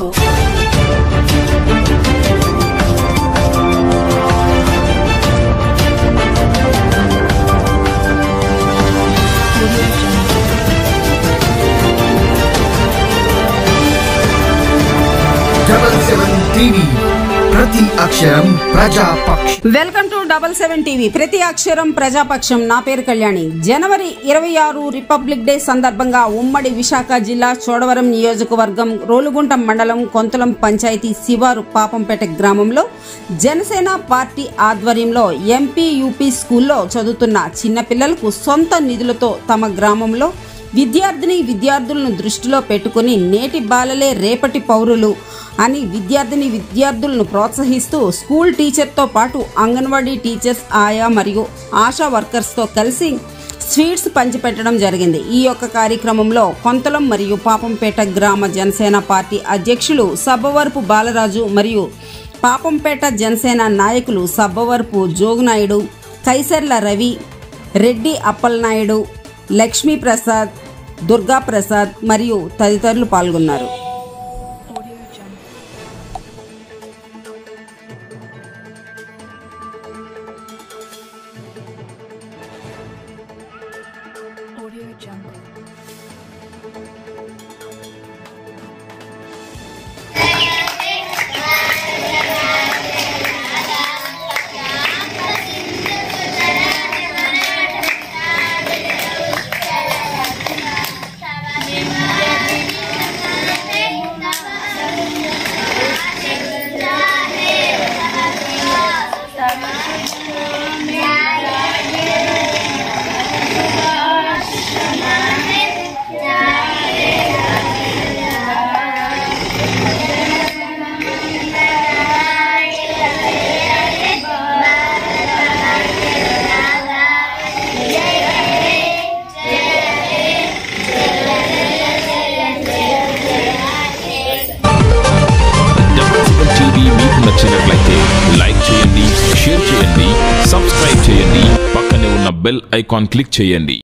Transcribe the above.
బాబు double seven TV ప్రతి అక్షరం ప్రజాపక్ష welcome to double seven TV ప్రతి అక్షరం ప్రజాపక్షం నా పేరు కళ్యాణి జనవరి ఇరవై ఆరు రిపబ్లిక్ డే సందర్భంగా ఉమ్మడి విశాఖ జిల్లా చోడవరం నియోజకవర్గం రోలుగుంట మండలం కొంతలం పంచాయతీ శివారు పాపంపేట గ్రామంలో జనసేన పార్టీ ఆధ్వర్యంలో ఎంపీ యూపీ స్కూల్లో చదువుతున్న చిన్నపిల్లలకు సొంత నిధులతో తమ గ్రామంలో విద్యార్థిని విద్యార్థులను దృష్టిలో పెట్టుకుని నేటి బాలలే రేపటి పౌరులు అని విద్యార్థిని విద్యార్థులను ప్రోత్సహిస్తూ స్కూల్ టీచర్తో పాటు అంగన్వాడీ టీచర్స్ ఆయా మరియు ఆశా వర్కర్స్తో కలిసి స్వీట్స్ పంచిపెట్టడం జరిగింది ఈ యొక్క కార్యక్రమంలో కొంతలం మరియు పాపంపేట గ్రామ జనసేన పార్టీ అధ్యక్షులు సబ్బవరపు బాలరాజు మరియు పాపంపేట జనసేన నాయకులు సబ్బవరపు జోగునాయుడు కైసర్ల రవి రెడ్డి అప్పలనాయుడు లక్ష్మీ ప్రసాద్ దుర్గా ప్రసాద్ మరియు తదితరులు పాల్గొన్నారు Audio Jungle. Double seven TV మీకు నచ్చినట్లయితే లైక్ చేయండి షేర్ చేయండి సబ్స్క్రైబ్ చేయండి పక్కనే ఉన్న బెల్ ఐకాన్ క్లిక్ చేయండి